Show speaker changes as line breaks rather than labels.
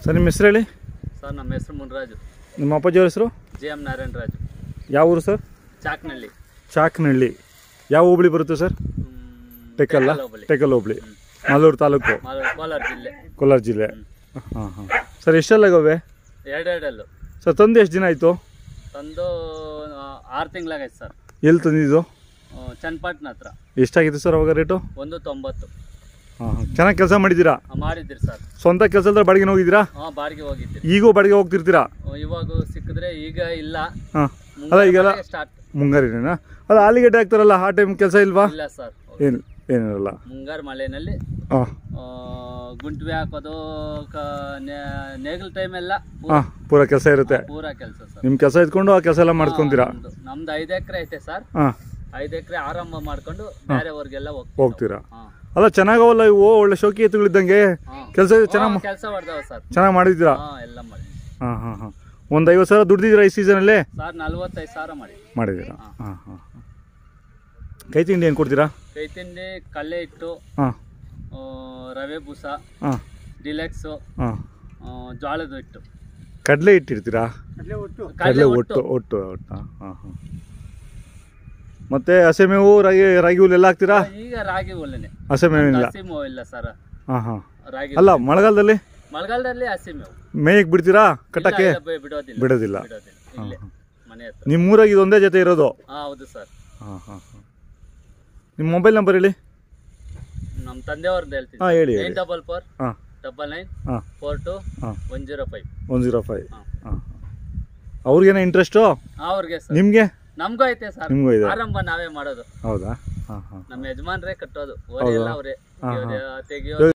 Sir ನಿಮ್ಮ ಹೆಸರು ಹೇಳಿ
ಸರ್ ನಮ್ಮ ಹೆಸರು ಮುನ್ರಾಜು
ನಿಮ್ಮ ಅಪ್ಪಾಜಿಯವ್ರ ಹೆಸರು
ಜೆ ಎಂ ನಾರಾಯಣ ರಾಜು
ಯಾವ ಊರು ಸರ್
ಚಾಕ್ನಳ್ಳಿ
ಚಾಕ್ನಹಳ್ಳಿ ಯಾವ ಹೋಬಳಿ ಬರುತ್ತೆ ಸರ್
ಹ್ಮ್,
ಟೆಕಲ್ಲ
ಟೆಕ್ಕಲ್ ಹೋಬಳಿ.
ಟೆಕಲ್ ಹೋಬಳಿ ಮಲ್ಲೂರು ತಾಲೂಕು
ಮಾಲ- ಕೋಲಾರ ಜಿಲ್ಲೆ
ಕೋಲಾರ ಜಿಲ್ಲೆ ಹಾಂ ಹಾಂ ಸರ್ ಎಷ್ಟೆಲ್ಲಾಗವೆ
ಎರಡೆರಡಲ್ಲು
ಸರ್ ತಂದು ಎಷ್ಟು ದಿನ ಆಯಿತು
ತಂದು ಆರು ತಿಂಗಳಾಗೈತೆ ಸರ್
ಎಲ್ಲಿ ತಂದಿದ್ದು
ಆ, ಚನ್ನಪಟ್ಟಣ ಹತ್ರ
ಎಷ್ಟಾಗಿತ್ತು ಸರ್ ಅವಾಗ ರೇಟು
ಒಂದು ತೊಂಬತ್ತು
ಹಾಂ ಹಾಂ ಚೆನ್ನಾಗಿ ಕೆಲಸ ಮಾಡಿದ್ದೀರಾ
ಆ, ಮಾಡಿದ್ದೀರಿ ಸರ್
ಸ್ವಂತ ಕೆಲಸದ ಬಾಡಿಗೆ ಹೋಗಿದ್ದೀರಾ
ಹಾಂ ಬಾಡಿಗೆ ಹೋಗಿದ್ದೀರಿ
ಈಗೂ ಬಾಡಿಗೆ ಹೋಗ್ತಿರ್ತೀರಾ
ಆ, ಇವಾಗ ಸಿಕ್ಕಿದ್ರೆ ಈಗ ಇಲ್ಲ
ಹಾಂ ಅಲ್ಲ ಈಗೆಲ್ಲ
ಸ್ಟಾರ್ಟ್
ಮುಂಗಾರಿನೇನಾ ಅದು ಆಲಿಗಡ್ಡೆ ಹಾಕ್ತಾರಲ್ಲ ಆ ಟೈಮ್ ಕೆಲಸ ಇಲ್ವಾ
ಇಲ್ಲ ಸರ್
ಏನು ಏನಿರಲ್ಲ
ಮುಂಗಾರು ಮಳೆನಲ್ಲಿ
ಹಾಂ
ಆ, ಗುಂಟ್ವಿ ಹಾಕೋದು ಕ ನೆ- ನೇಗಿಲ ಟೈಮೆಲ್ಲ
ಹಾಂ ಪೂರ ಕೆಲಸ ಇರುತ್ತೆ
ಪೂರ ಕೆಲಸ ಸರ್
ನಿಮ್ಮ ಕೆಲಸ ಇದ್ಕೊಂಡು ಆ ಕೆಲಸ ಎಲ್ಲ ಮಾಡ್ಕೊತೀರಾ
ನಮ್ದು ನಮ್ದು ಐದು ಎಕರೆ ಐತೆ ಸರ್
ಹಾಂ
ಐದು ಎಕರೆ ಆರಂಭ ಮಾಡ್ಕೊಂಡು ಬೇರೆಯವ್ರಿಗೆಲ್ಲ ಹೋಗ್ತೀವಿ
ಹೋಗ್ತೀರಾ
ಹಾಂ
ಅಲ್ಲ ಚೆನ್ನಾಗವಲ್ಲ ಇವು ಒಳ್ಳೆ ಶೋಕಿ ಎತ್ತುಗಳಿದ್ದಂಗೆ
ಹಾಂ
ಕೆಲಸ ಚೆನ್ನಾಗಿ
ಕೆಲಸ ಮಾಡ್ತಾವ ಸರ್
ಚೆನ್ನಾಗಿ ಮಾಡಿದ್ದೀರಾ
ಹಾಂ ಎಲ್ಲ ಮಾಡಿ
ಹಾಂ ಹಾಂ ಹಾಂ ಒಂದು ಐವತ್ತು ಸಾವಿರ ದುಡ್ದಿದ್ದೀರಾ ಈ ಸೀಸನಲ್ಲೇ
ಸರ್ ನಲ್ವತ್ತೈದು ಸಾವಿರ ಮಾಡಿ
ಮಾಡಿದ್ದೀರಾ ಹಾಂ ಹಾಂ ಕೈ ತಿಂಡಿ ಏನು ಕೊಡ್ತೀರಾ
ಕೈ ತಿಂಡಿ ಕಳ್ಳೆ ಹಿಟ್ಟು
ಹಾಂ
ಆ, ರವೆ ಬೂಸ
ಹಾಂ
ಡಿಲೆಕ್ಸು
ಹಾಂ
ಆ, ಜೋಳದ ಹಿಟ್ಟು
ಕಡಲೆ ಇಟ್ಟಿರ್ತೀರಾ
ಕಡಲೆ
ಕಡಲೆ ಒಟ್ಟು ಒಟ್ಟು ಒಟ್ಟು ಹಾಂ ಹಾಂ ಮತ್ತೆ ಹಸೆ ಮೇವು ರಾಗಿ ರಾಗಿ ಹುಲ್ಲು ಎಲ್ಲ ಹಾಕ್ತೀರಾ
ಈಗ ರಾಗಿ ಹುಲ್ಲಿನೇ
ಹಸೆ ಮೇವಿಲ್ಲ
ಹಸಿ ಮೇವು ಇಲ್ಲ ಸರ್
ಹಾಂ ಹಾಂ
ರಾಗಿ
ಅಲ್ಲ ಮಳೆಗಾಲದಲ್ಲಿ
ಮಳೆಗಾಲದಲ್ಲಿ ಹಸಿ ಮೇವು
ಮೇಯಕ್ಕೆ ಬಿಡ್ತೀರಾ ಕಟ್ಟಕ್ಕೆ
ಇಲ್ಲ, ಬಿ- ಬಿಡೋದಿಲ್ಲ
ಬಿಡೋದಿಲ್ಲ
ಬಿಡೋದಿಲ್ಲ ಇಲ್ಲೇ ಮನೆ ಹತ್ರ
ನಿಮ್ಮ ಊರಾಗ ಇದೊಂದೇ ಜೊತೆ ಇರೋದು
ಹಾಂ ಹೌದು ಸರ್
ಹಾಂ ಹಾಂ ಹಾಂ ನಿಮ್ಮ ಮೊಬೈಲ್ ನಂಬರ್ ಹೇಳಿ
ನಮ್ಮ ತಂದೆಯವ್ರದ್ದು ಹೇಳ್ತೀನಿ
ಹಾಂ ಹೇಳಿ
ನೈನ್
ಹೇಳಿ
ಡಬಲ್ ಫೋರ್
ಹಾಂ
ಡಬಲ್ ನೈನ್
ಹಾಂ
ಫೋರ್ ಟು
ಹಾಂ
one zero five
one zero five
ಹಾಂ
ಹಾಂ ಅವ್ರಿಗೇನೋ ಇಂಟ್ರೆಸ್ಟು
ಅವ್ರಿಗೆ ಸರ್
ನಿಮಗೆ
ನಮಗೂ ಐತೆ ಸರ್
ನಿಮಗೂ ಇದೆ
ಆರಂಭ ನಾವೇ ಮಾಡೋದು
ಹೌದಾ ಹಾಂ ಹಾಂ
ನಮ್ಮ ಯಜಮಾನ್ರೇ ಕಟ್ಟೋದು ಓರಿ ಎಲ್ಲ ಅವರೇ
ಹಾಂ, ಹಾಂ.
ತೆಗಿಯೋದು